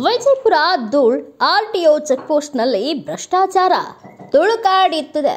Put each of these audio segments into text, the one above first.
Vijayapura ಧೂಳ್ RTO ಚೆಕ್ಪೋಸ್ಟ್ನಲ್ಲಿ ಭ್ರಷ್ಟಾಚಾರ ತುಳುಕಾಡಿತ್ತದೆ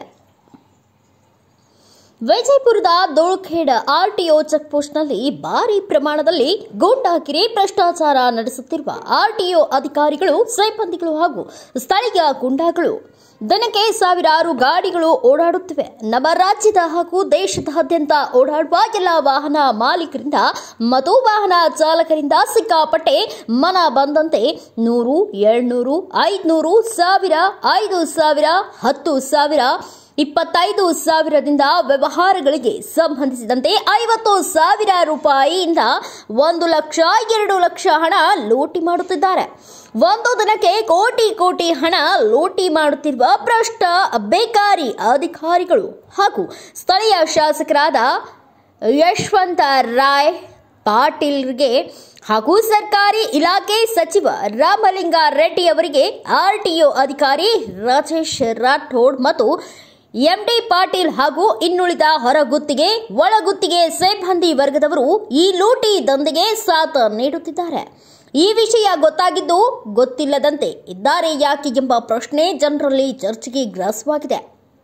ವಿಜಯಪುರದ ಧೂಳ್ಖೇಡ RTO ಚೆಕ್ಪೋಸ್ಟ್ನಲ್ಲಿ ಭಾರಿ ಪ್ರಮಾಣದಲ್ಲಿ ಗೂಂಡಾಗಿರಿ ಭ್ರಷ್ಟಾಚಾರ ನಡೆಸುತ್ತಿರುವ ಆರ್ಟಿಒ ಅಧಿಕಾರಿಗಳು ಸಿಬ್ಬಂದಿಗಳು ಹಾಗೂ ಸ್ಥಳೀಯ ಗುಂಡಾಗಳು ದಿನಕ್ಕೆ ಸಾವಿರಾರು ಗಾಡಿಗಳು ಓಡಾಡುತ್ತಿವೆ ನಮ್ಮ ರಾಜ್ಯದ ಹಾಗೂ ದೇಶದಾದ್ಯಂತ ಓಡಾಡುವ ಎಲ್ಲ ವಾಹನ ಮಾಲೀಕರಿಂದ ಮತ್ತು ವಾಹನ ಚಾಲಕರಿಂದ ಸಿಕ್ಕಾಪಟ್ಟೆ ಮನ ಬಂದಂತೆ ನೂರು ಏಳ್ನೂರು ಐದ್ನೂರು ಸಾವಿರ ಐದು ಸಾವಿರ ಹತ್ತು ಸಾವಿರ ಇಪ್ಪತ್ತೈದು ಸಾವಿರದಿಂದ ವ್ಯವಹಾರಗಳಿಗೆ ಸಂಬಂಧಿಸಿದಂತೆ ಐವತ್ತು ಸಾವಿರ ರೂಪಾಯಿಯಿಂದ ಒಂದು ಲಕ್ಷ ಎರಡು ಲಕ್ಷ ಹಣ ಲೂಟಿ ಮಾಡುತ್ತಿದ್ದಾರೆ ಒಂದು ದಿನಕ್ಕೆ ಕೋಟಿ ಕೋಟಿ ಹಣ ಲೂಟಿ ಮಾಡುತ್ತಿರುವ ಭ್ರಷ್ಟ ಬೇಕಾರಿ ಅಧಿಕಾರಿಗಳು ಹಾಗೂ ಸ್ಥಳೀಯ ಶಾಸಕರಾದ ಯಶವಂತ ರಾಯ್ ಪಾಟೀಲ್ರಿಗೆ ಹಾಗೂ ಸರ್ಕಾರಿ ಇಲಾಖೆ ಸಚಿವ ರಾಮಲಿಂಗ ರೆಡ್ಡಿ ಅವರಿಗೆ ಆರ್ಟಿಒ ಅಧಿಕಾರಿ ರಾಜೇಶ್ ರಾಠೋಡ್ ಮತ್ತು ಎಂಡಿ ಪಾಟೀಲ್ ಹಾಗೂ ಇನ್ನುಳಿದ ಹೊರಗುತ್ತಿಗೆ ಒಳಗುತ್ತಿಗೆ ಸಿಬ್ಬಂದಿ ವರ್ಗದವರು ಈ ಲೂಟಿ ದಂಧೆಗೆ ಸಾಥ್ ನೀಡುತ್ತಿದ್ದಾರೆ ಈ ವಿಷಯ ಗೊತ್ತಾಗಿದ್ದು ಗೊತ್ತಿಲ್ಲದಂತೆ ಇದ್ದಾರೆ ಯಾಕೆ ಎಂಬ ಪ್ರಶ್ನೆ ಜನರಲ್ಲಿ ಚರ್ಚೆಗೆ ಗ್ರಾಸವಾಗಿದೆ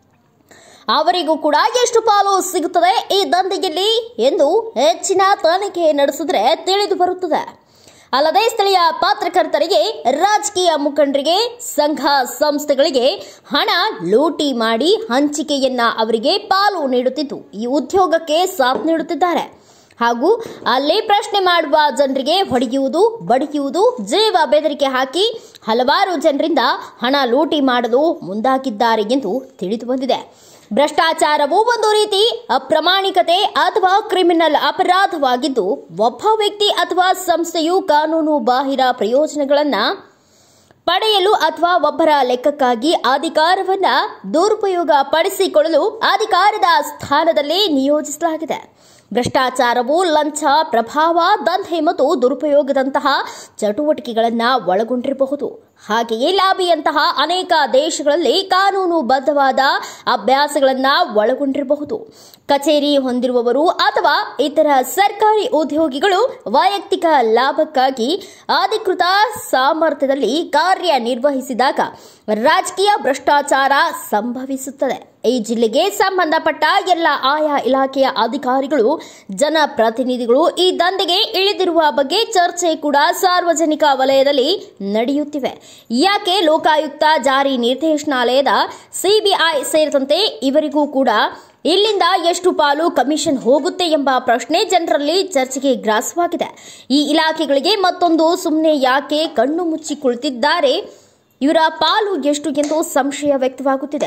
ಅವರಿಗೂ ಕೂಡ ಎಷ್ಟು ಪಾಲು ಸಿಗುತ್ತದೆ ಈ ದಂಧೆಯಲ್ಲಿ ಎಂದು ಹೆಚ್ಚಿನ ತನಿಖೆ ನಡೆಸಿದ್ರೆ ತಿಳಿದು ಬರುತ್ತದೆ ಅಲ್ಲದೆ ಸ್ಥಳೀಯ ಪತ್ರಕರ್ತರಿಗೆ ರಾಜಕೀಯ ಮುಖಂಡರಿಗೆ ಸಂಘ ಸಂಸ್ಥೆಗಳಿಗೆ ಹಣ ಲೂಟಿ ಮಾಡಿ ಹಂಚಿಕೆಯನ್ನ ಅವರಿಗೆ ಪಾಲು ನೀಡುತ್ತಿದ್ದು ಈ ಉದ್ಯೋಗಕ್ಕೆ ಸಾಥ್ ನೀಡುತ್ತಿದ್ದಾರೆ ಹಾಗೂ ಅಲ್ಲಿ ಪ್ರಶ್ನೆ ಮಾಡುವ ಜನರಿಗೆ ಹೊಡೆಯುವುದು ಬಡಿಯುವುದು ಜೀವ ಬೆದರಿಕೆ ಹಾಕಿ ಹಲವಾರು ಜನರಿಂದ ಹಣ ಲೂಟಿ ಮಾಡಲು ಮುಂದಾಗಿದ್ದಾರೆ ಎಂದು ತಿಳಿದು ಬಂದಿದೆ ಭ್ರಷ್ಟಾಚಾರವು ಒಂದು ರೀತಿ ಅಪ್ರಾಮಾಣಿಕತೆ ಅಥವಾ ಕ್ರಿಮಿನಲ್ ಅಪರಾಧವಾಗಿದ್ದು ಒಬ್ಬ ವ್ಯಕ್ತಿ ಅಥವಾ ಸಂಸ್ಥೆಯು ಕಾನೂನು ಬಾಹಿರ ಪ್ರಯೋಜನಗಳನ್ನ ಪಡೆಯಲು ಅಥವಾ ಒಬ್ಬರ ಲೆಕ್ಕಕ್ಕಾಗಿ ಅಧಿಕಾರವನ್ನ ದುರುಪಯೋಗ ಪಡಿಸಿಕೊಳ್ಳಲು ಅಧಿಕಾರದ ಸ್ಥಾನದಲ್ಲಿ ನಿಯೋಜಿಸಲಾಗಿದೆ ಭ್ರಷ್ಟಾಚಾರವು ಲಂಚ ಪ್ರಭಾವ ದಂಧೆ ಮತ್ತು ದುರುಪಯೋಗದಂತಹ ಚಟುವಟಿಕೆಗಳನ್ನು ಒಳಗೊಂಡಿರಬಹುದು ಹಾಗೆಯೇ ಲಾಬಿಯಂತಹ ಅನೇಕ ದೇಶಗಳಲ್ಲಿ ಕಾನೂನುಬದ್ಧವಾದ ಅಭ್ಯಾಸಗಳನ್ನ ಒಳಗೊಂಡಿರಬಹುದು ಕಚೇರಿ ಹೊಂದಿರುವವರು ಅಥವಾ ಇತರ ಸರ್ಕಾರಿ ಉದ್ಯೋಗಿಗಳು ವೈಯಕ್ತಿಕ ಲಾಭಕ್ಕಾಗಿ ಅಧಿಕೃತ ಸಾಮರ್ಥ್ಯದಲ್ಲಿ ಕಾರ್ಯನಿರ್ವಹಿಸಿದಾಗ ರಾಜಕೀಯ ಭ್ರಷ್ಟಾಚಾರ ಸಂಭವಿಸುತ್ತದೆ ಈ ಜಿಲ್ಲೆಗೆ ಸಂಬಂಧಪಟ್ಟ ಎಲ್ಲ ಆಯಾ ಇಲಾಖೆಯ ಅಧಿಕಾರಿಗಳು ಜನಪ್ರತಿನಿಧಿಗಳು ಈ ದಂಧೆಗೆ ಇಳಿದಿರುವ ಬಗ್ಗೆ ಚರ್ಚೆ ಕೂಡ ಸಾರ್ವಜನಿಕ ವಲಯದಲ್ಲಿ ನಡೆಯುತ್ತಿವೆ ಯಾಕೆ ಲೋಕಾಯುಕ್ತ ಜಾರಿ ನಿರ್ದೇಶನಾಲಯದ ಸಿಬಿಐ ಸೇರಿದಂತೆ ಇವರಿಗೂ ಕೂಡ ಇಲ್ಲಿಂದ ಎಷ್ಟು ಪಾಲು ಕಮಿಷನ್ ಹೋಗುತ್ತೆ ಎಂಬ ಪ್ರಶ್ನೆ ಜನರಲ್ಲಿ ಚರ್ಚೆಗೆ ಗ್ರಾಸವಾಗಿದೆ ಈ ಇಲಾಖೆಗಳಿಗೆ ಮತ್ತೊಂದು ಸುಮ್ಮನೆ ಯಾಕೆ ಕಣ್ಣು ಮುಚ್ಚಿ ಕುಳಿತಿದ್ದಾರೆ ಇವರ ಪಾಲು ಎಷ್ಟು ಎಂದು ಸಂಶಯ ವ್ಯಕ್ತವಾಗುತ್ತಿದೆ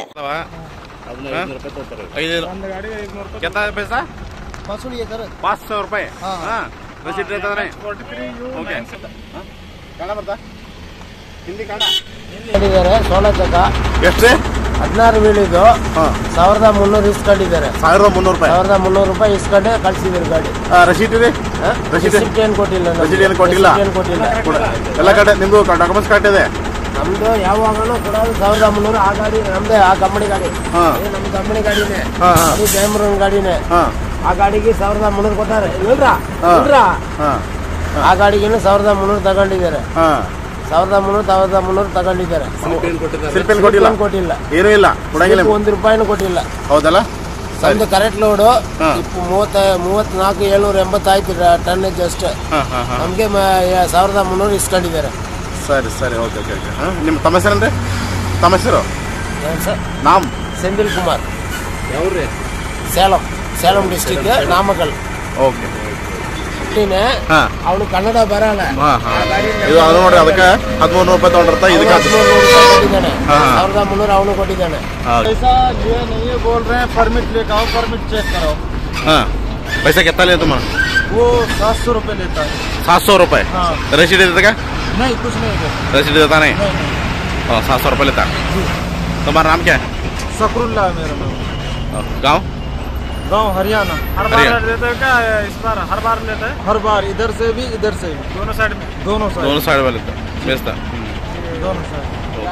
ಐದು कितना है पैसा वसूलिए सर पाँच सौ रुपए हाँ। हाँ रसीद देता नहीं ओके ಕನ್ನಡ ಬರ್ತಾ ಹಿಂದಿ ಕನ್ನಡ ಹೇಳಿದ್ದಾರೆ ಸೋಲಚಕ ಎಷ್ಟು ಹದಿನಾರು ಬೀಳಿದ್ದು ಹಾಂ ಸಾವಿರದ ಮುನ್ನೂರು ಇಸ್ಕೊಂಡಿದ್ದಾರೆ ಸಾವಿರದ ಮುನ್ನೂರು ರೂಪಾಯಿ ಸಾವಿರದ ಮುನ್ನೂರು ರೂಪಾಯಿ ಇಸ್ಕೊಂಡೆ ಕಳ್ಸಿದ್ರು ಗಾಡಿ ಆ, ರಸೀದ್ ಇದೆ ರಸೀದ್ ರಿಸಿಪ್ಟ್ ಏನ್ ಕೊಟ್ಟಿಲ್ಲ ನಮ್ಗೆ. ರಸೀದ್ ಏನು ಕೊಟ್ಟಿಲ್ಲ ರಿಸಿಪ್ಟ್ ಏನ್ ಕೊಟ್ಟಿಲ್ಲ ಕೊಡ ಎಲ್ಲ ಕಡೆ ನಿಮ್ದು ಡಾಕ್ಯುಮೆಂಟ್ಸ್ ಕರೆಕ್ಟ್ ಇದೆ ನಮ್ದು ಯಾವಾಗಲೂ ಕೊಡೋದು ಸಾವಿರದ ಮುನ್ನೂರು ಆ ಗಾಡಿ ನಮ್ದೇ ಆ ಕಂಪನಿ ಗಾಡಿ ಹಾ. ಇದು ನಮ್ಮ ಕಂಪನಿ ಗಾಡಿನೇ ಹಾ, ಹಾ. ಅದು ಜಯಮರನ್ ಗಾಡಿನೇ ಹಾಂ ಆ ಗಾಡಿಗೆ ಸಾವಿರದ ಮುನ್ನೂರು ಕೊಟ್ಟಾರೆ ಇಲ್ರಾ ಹಾ. ಇಲ್ರಾ ಹಾಂ ಆ ಗಾಡಿಗೆ ಸಾವಿರದ ಮುನ್ನೂರು ತಗೊಂಡಿದ್ದಾರೆ ಹಾಂ ಸಾವಿರದ ಮುನ್ನೂರು ಸಾವಿರದ ಮುನ್ನೂರು ತಗೊಂಡಿದ್ದಾರೆ ಸ್ಲಿಪ್ ಏನು ಕೊಟ್ಟಿಲ್ಲ ಏನ್ ಕೊಟ್ಟಿಲ್ಲ ಏನೂ ಇಲ್ಲ ಕೊಡಂಗಿಲ್ಲ ಸ್ಲಿಪ್ ಒಂದು ರೂಪಾಯಿನೂ ಕೊಟ್ಟಿಲ್ಲ ಹೌದಲ್ಲ ನಮ್ದು ಕರೆಕ್ಟ್ ಲೋಡು ಹಾ. ಮೂವತ್ತ ಮೂವತ್ನಾಲ್ಕು ಏಳ್ನೂರ ಎಂಬತ್ತಾಯ್ತು ಟನ್ನೇಜ್ ಅಷ್ಟೇ ಹಾಂ ಹಾಂ ಹಾಂ ನಮಗೆ ಸಾವಿರದ ಮುನ್ನೂರು ಇಸ್ಕೊಂಡಿದ್ದಾರೆ ಸರಿ ಸರಿ ಓಕೆ ಓಕೆ ಓಕೆ ಹಾಂ ನಿಮ್ಮ ತಮ್ಮ ಹೆಸರಂದ್ರೆ ತಮ್ಮ ಹೆಸರು ಏನ್ ಸರ್ ನಾಮ್ ಸೆಂದಿಲ್ ಕುಮಾರ್ ಸೇಲಂ ಸೇಲಂ ಡಿಸ್ಟಿಕ್ ನಾಮಕಲ್ ಓಕೆ ನೀನೆ ಹಾಂ ಅವನು ಕನ್ನಡ ಬರಲ್ಲ ಹಾಂ ಹಾಂ ಇದು ಅದು ನೋಡಿ ಅದಕ್ಕೆ ಹದಿಮೂರು ರೂಪಾಯಿ ತೊಗೊಂಡಿರ್ತಾ ಇದಕ್ಕೆ ಅದು ಹದಿಮೂರು ರೂಪಾಯಿ ಕೊಟ್ಟಿದ್ದಾನೆ ಹಾ. ಸಾವಿರದ ಮುನ್ನೂರು ಅವನು ಕೊಟ್ಟಿದ್ದಾನೆ हाँ पैसा लिए नहीं है बोल रहे हैं परमिट लेकर आओ परमिट चेक करो हाँ पैसा कितना लिया तुम्हारा वो सात सौ रुपये लेता है सात सौ रुपये हाँ। रसीद देता क्या नहीं कुछ नहीं देता रसीद देता नहीं नहीं नहीं हाँ सात सौ रुपये लेता तुम्हारा नाम क्या है सकरुल्ला है मेरा नाम हाँ, गाँव गांव हरियाणा हर हरियाणा। बार लेते हैं क्या इस बार हर बार लेते हैं हर बार इधर से भी इधर से भी दोनों साइड में दोनों साइड दोनों साइड वाले लेता बेचता दोनों साइड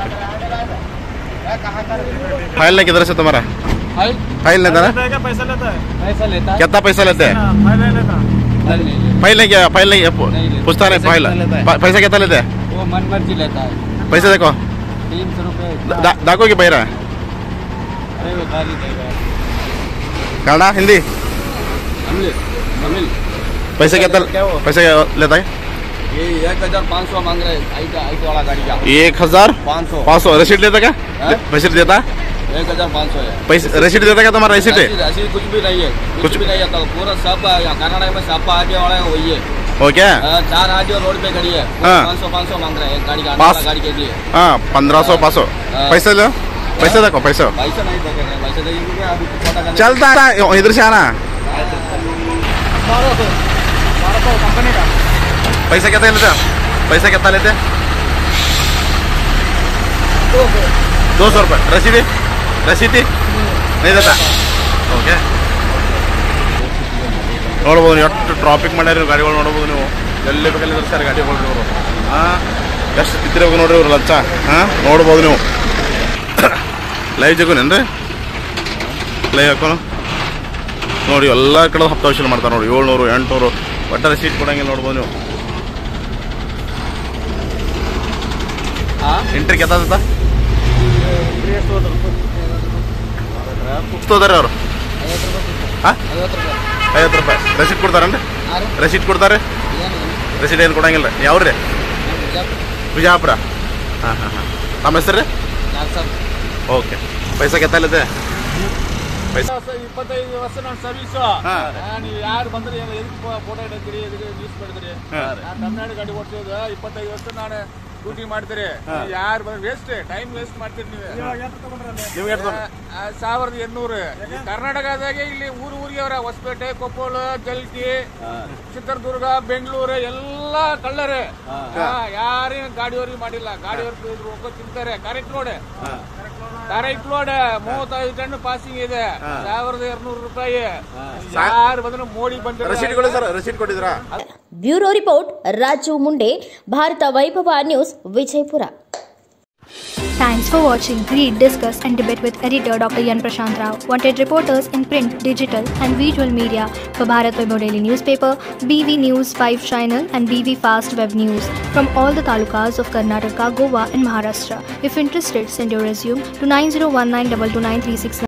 फाइल नहीं किधर से तुम्हारा फाइल फाइल लेता लेता ना है क्या पैसा लेता है पैसा लेता है कितना पैसा लेते हैं हाँ, फाइल नहीं लेता नहीं लेता फाइल नहीं क्या फाइल नहीं नहीं लेते। पूछता नहीं पैसा फाइल कितना लेता है? पा- पैसा कितना लेते हैं वो मन मर्जी लेता है पैसे देखो तीन सौ रुपये दा- दाखो की पैरा अरे वो गाली देगा कन्नड़ा हिंदी तमिल तमिल पैसे कितना पैसे क्या लेता है ये एक हजार पाँच सौ मांग रहे आई आई वाला गाड़ी का एक हजार पाँच सौ पाँच सौ रसीद देता क्या हाँ? रसीद देता एक हजार पाँच सौ है पैसे रसीद देता क्या तुम्हारा रसीद है रसीद रसीद कुछ भी नहीं है कुछ, कुछ- भी नहीं है तो पूरा सब यहाँ कर्नाटक में सब आगे वाला है वही है हो क्या हाँ, चार आज रोड पे खड़ी है हाँ। पाँच सौ पाँच सौ मांग रहे हैं एक गाड़ी का पाँच- वाला गाड़ी के लिए हाँ पंद्रह सौ पाँच सौ हाँ। पैसे लो पैसे देखो पैसे पैसा नहीं देंगे पैसा देंगे अभी छोटा करने- चलता है इधर से आना पैसा कितना लेते हो? पैसा कितना लेते हैं? दो सौ रुपये रसीदी रसीदी नहीं देता ಓಕೆ ನೋಡ್ಬೋದು ನೀವು ಎಷ್ಟು ಟ್ರಾಫಿಕ್ ಮಾಡ್ಯಾರ ನೀವು ಗಾಡಿಗಳು ನೋಡ್ಬೋದು ನೀವು ಎಲ್ಲಿ ಬೇಕಲ್ಲಿ ನಿಲ್ಸ್ತಾರೆ ಗಾಡಿಗಳು ಇವರು ಹಾಂ ಎಷ್ಟು ಬಿದ್ದಿರೋದು ನೋಡ್ರಿ ಇವ್ರು ಲಂಚ ಹಾಂ ನೋಡ್ಬೋದು ನೀವು ಲೈವ್ ಜಗುನೇನ್ರಿ ಲೈವ್ ಹಾಕೋನು ನೋಡಿ ಎಲ್ಲ ಕಡೆ ಹಪ್ತ ವಸೂಲು ಮಾಡ್ತಾರೆ ನೋಡಿ ಏಳ್ನೂರು ಎಂಟುನೂರು ಒಟ್ಟಾರೆ ಸೀಟ್ ಕೊಡಂಗಿಲ್ಲ ನೋಡ್ಬೋದು ನೀವು ಎಂಟ್ರಿ ಕೆತ್ತ ತೋದಾರೆ ಅವರು ಹಾಂ ಐವತ್ತು ರೂಪಾಯಿ ರಸೀಟ್ ಕೊಡ್ತಾರನ್ರಿ ರಸೀಟ್ ಕೊಡ್ತಾರೆ ರಸೀಟ್ ಏನು ಕೊಡಂಗಿಲ್ಲ ಯಾವ್ರಿ ಬಿಜಾಪುರ ಹಾಂ ಹಾಂ ಹಾಂ ನಮ್ಮ ಹೆಸರು ರೀ ಓಕೆ ಪೈಸಾ ಕೆತ್ತಲ್ಲಿದೆ ಪೈಸಾ ಇಪ್ಪತ್ತೈದು ವರ್ಷ ನಾನು ಸರ್ವಿಸ್ ಹಾ. ನೀವು ಯಾರು ಬಂದ್ರೆ ಏನು ಎದಕ್ಕೆ ಫೋಟೋ ಇಡತ್ತೀರಿ ಎದಕ್ಕೆ ನ್ಯೂಸ್ ಮಾಡಿದ್ರಿ ಹಾ. ನಾನು ತಮಿಳ್ನಾಡು ಗಾಡಿ ಓಡಿಸೋದು ಇಪ್ಪತ್ತೈದು ವರ್ಷ ನಾನು ಡ್ಯೂಟಿ ಮಾಡ್ತೀರಿ ಯಾರು ಬಂದ್ರೆ ವೇಸ್ಟ್ ಟೈಮ್ ವೇಸ್ಟ್ ಮಾಡ್ತೀರಿ ನೀವು ನಿಮ್ಗೆ ಎಷ್ಟು ಆ, ಆ, ಸಾವಿರದ ಎಂಟ್ನೂರು ಈ ಕರ್ನಾಟಕದಾಗೆ ಇಲ್ಲಿ ಊರು ಊರಿಗೆ ಅವರ ಹೊಸಪೇಟೆ ಕೊಪ್ಪಳ ಜಲ್ಟಿ ಚಿತ್ರದುರ್ಗ ಬೆಂಗಳೂರು ಎಲ್ಲ ಕಳ್ಳರೆ ಯಾರೇನು ಗಾಡಿಯವ್ರಿಗೆ ಮಾಡಿಲ್ಲ ಗಾಡಿಯವ್ರು ರೊಕ್ಕ ತಿಂತಾರೆ ಕರೆಕ್ಟ್ ರೋಡ್ ಕರೆಕ್ಟ್ ರೋಡ್ ಮೂವತ್ತೈದು ಟನ್ ಪಾಸಿಂಗ್ ಇದೆ ಸಾವಿರದ ಎರಡ್ನೂರು ರೂಪಾಯಿ ಯಾರು ಬಂದ್ರೆ ಮೋಡಿ ಬಂದ್ರೆ ರಸೀಟ್ ಕೊಡಿ ಸರ್ ರಸೀಟ್ ಕೊಟ್ಟಿದ್ರಾ bureau report Raju Munde Bharata Vaibhava news Vijayapura Thanks for watching. Read, discuss, and debate with editor Dr. Yan Prashant Rao. Wanted reporters in print, digital, and visual media for Bharat Vaibhav Daily Newspaper, BV News 5 Channel, and BV Fast Web News from all the talukas of Karnataka, Goa, and Maharashtra. If interested, send your resume to 9019229369.